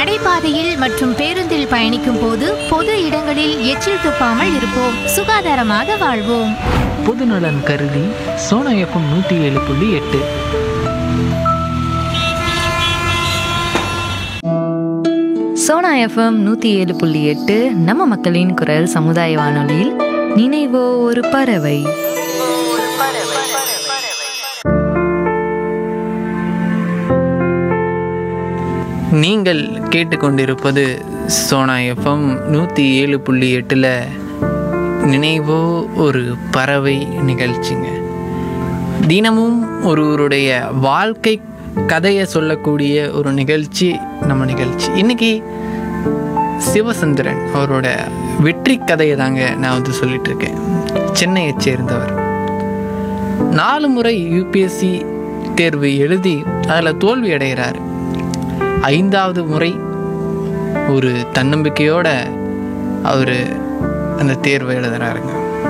நடைபாதையில் மற்றும் பேருந்தில் பயணிக்கும் போது பொது இடங்களில் எச்சில் துப்பாமல் இருப்போம் சுகாதாரமாக வாழ்வோம் பொதுநலன் கருதி சோனா எஃப்எம் நூற்றி ஏழு புள்ளி எட்டு சோனா எஃப்எம் நூற்றி ஏழு புள்ளி எட்டு நம்ம மக்களின் குரல் சமுதாய வானொலியில் நினைவோ ஒரு பறவை நீங்கள் கேட்டுக்கொண்டிருப்பது சோனா எஃப்எம் நூற்றி ஏழு புள்ளி எட்டில் நினைவோ ஒரு பறவை நிகழ்ச்சிங்க தினமும் ஒருவருடைய வாழ்க்கை கதையை சொல்லக்கூடிய ஒரு நிகழ்ச்சி நம்ம நிகழ்ச்சி இன்னைக்கு சிவசந்திரன் அவரோட வெற்றி கதையை தாங்க நான் வந்து சொல்லிட்டு இருக்கேன் சென்னையைச் சேர்ந்தவர் நாலு முறை யூபிஎஸ்சி தேர்வு எழுதி அதில் தோல்வி அடைகிறார் ஐந்தாவது முறை ஒரு தன்னம்பிக்கையோட அவர் அந்த தேர்வை எழுதுறாருங்க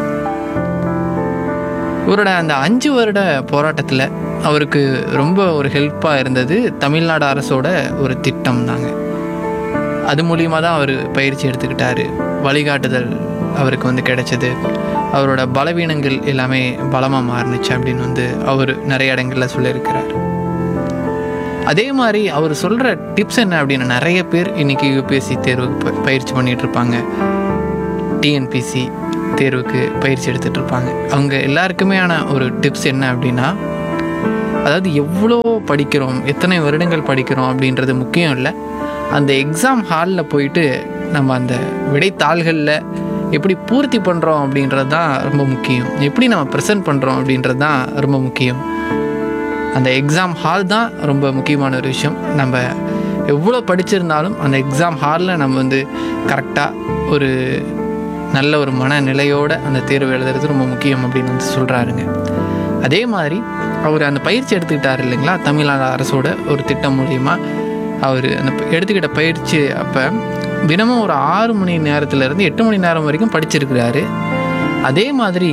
இவரோட அந்த அஞ்சு வருட போராட்டத்தில் அவருக்கு ரொம்ப ஒரு ஹெல்ப்பாக இருந்தது தமிழ்நாடு அரசோட ஒரு திட்டம் தாங்க அது மூலியமாக தான் அவர் பயிற்சி எடுத்துக்கிட்டாரு வழிகாட்டுதல் அவருக்கு வந்து கிடைச்சது அவரோட பலவீனங்கள் எல்லாமே பலமாக மாறுனுச்சு அப்படின்னு வந்து அவர் நிறைய இடங்களில் சொல்லியிருக்கிறார் அதே மாதிரி அவர் சொல்கிற டிப்ஸ் என்ன அப்படின்னு நிறைய பேர் இன்றைக்கி யூபிஎஸ்சி தேர்வுக்கு ப- பயிற்சி பண்ணிகிட்டு இருப்பாங்க டிஎன்பிசி தேர்வுக்கு பயிற்சி எடுத்துகிட்டு இருப்பாங்க அவங்க எல்லாருக்குமேயான ஒரு டிப்ஸ் என்ன அப்படின்னா அதாவது எவ்வளோ படிக்கிறோம் எத்தனை வருடங்கள் படிக்கிறோம் அப்படின்றது முக்கியம் இல்லை அந்த எக்ஸாம் ஹாலில் போயிட்டு நம்ம அந்த விடைத்தாள்களில் எப்படி பூர்த்தி பண்ணுறோம் அப்படின்றது தான் ரொம்ப முக்கியம் எப்படி நம்ம ப்ரெசென்ட் பண்ணுறோம் அப்படின்றது தான் ரொம்ப முக்கியம் அந்த எக்ஸாம் ஹால் தான் ரொம்ப முக்கியமான ஒரு விஷயம் நம்ம எவ்வளோ படிச்சிருந்தாலும் அந்த எக்ஸாம் ஹாலில் நம்ம வந்து கரெக்டாக ஒரு நல்ல ஒரு மனநிலையோட அந்த தேர்வு எழுதுறது ரொம்ப முக்கியம் அப்படின்னு வந்து சொல்கிறாருங்க அதே மாதிரி அவர் அந்த பயிற்சி எடுத்துக்கிட்டார் இல்லைங்களா தமிழ்நாடு அரசோட ஒரு திட்டம் மூலிமா அவர் அந்த ப- எடுத்துக்கிட்ட பயிற்சி அப்போ தினமும் ஒரு ஆறு மணி நேரத்துலேருந்து எட்டு மணி நேரம் வரைக்கும் படிச்சிருக்கிறாரு அதே மாதிரி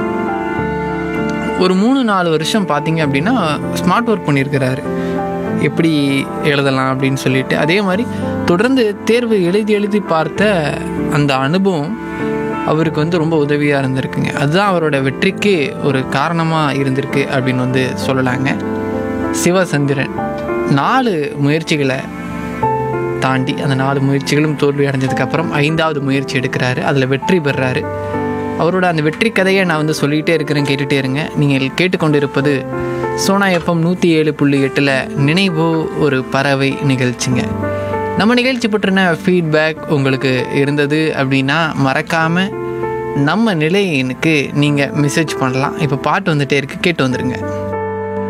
ஒரு மூணு நாலு வருஷம் பார்த்தீங்க அப்படின்னா ஸ்மார்ட் ஒர்க் பண்ணியிருக்கிறாரு எப்படி எழுதலாம் அப்படின்னு சொல்லிட்டு அதே மாதிரி தொடர்ந்து தேர்வு எழுதி எழுதி பார்த்த அந்த அனுபவம் அவருக்கு வந்து ரொம்ப உதவியாக இருந்திருக்குங்க அதுதான் அவரோட வெற்றிக்கு ஒரு காரணமாக இருந்திருக்கு அப்படின்னு வந்து சொல்லலாங்க சிவசந்திரன் நாலு முயற்சிகளை தாண்டி அந்த நாலு முயற்சிகளும் தோல்வி அடைஞ்சதுக்கப்புறம் ஐந்தாவது முயற்சி எடுக்கிறாரு அதில் வெற்றி பெறுறாரு அவரோட அந்த வெற்றி கதையை நான் வந்து சொல்லிகிட்டே இருக்கிறேன் கேட்டுகிட்டே இருங்க நீங்கள் கேட்டுக்கொண்டிருப்பது சோனா எஃப்எம் நூற்றி ஏழு புள்ளி எட்டில் நினைவோ ஒரு பறவை நிகழ்ச்சிங்க நம்ம நிகழ்ச்சி பற்றின ஃபீட்பேக் உங்களுக்கு இருந்தது அப்படின்னா மறக்காமல் நம்ம நிலையனுக்கு நீங்கள் மெசேஜ் பண்ணலாம் இப்போ பாட்டு வந்துட்டே இருக்கு கேட்டு வந்துடுங்க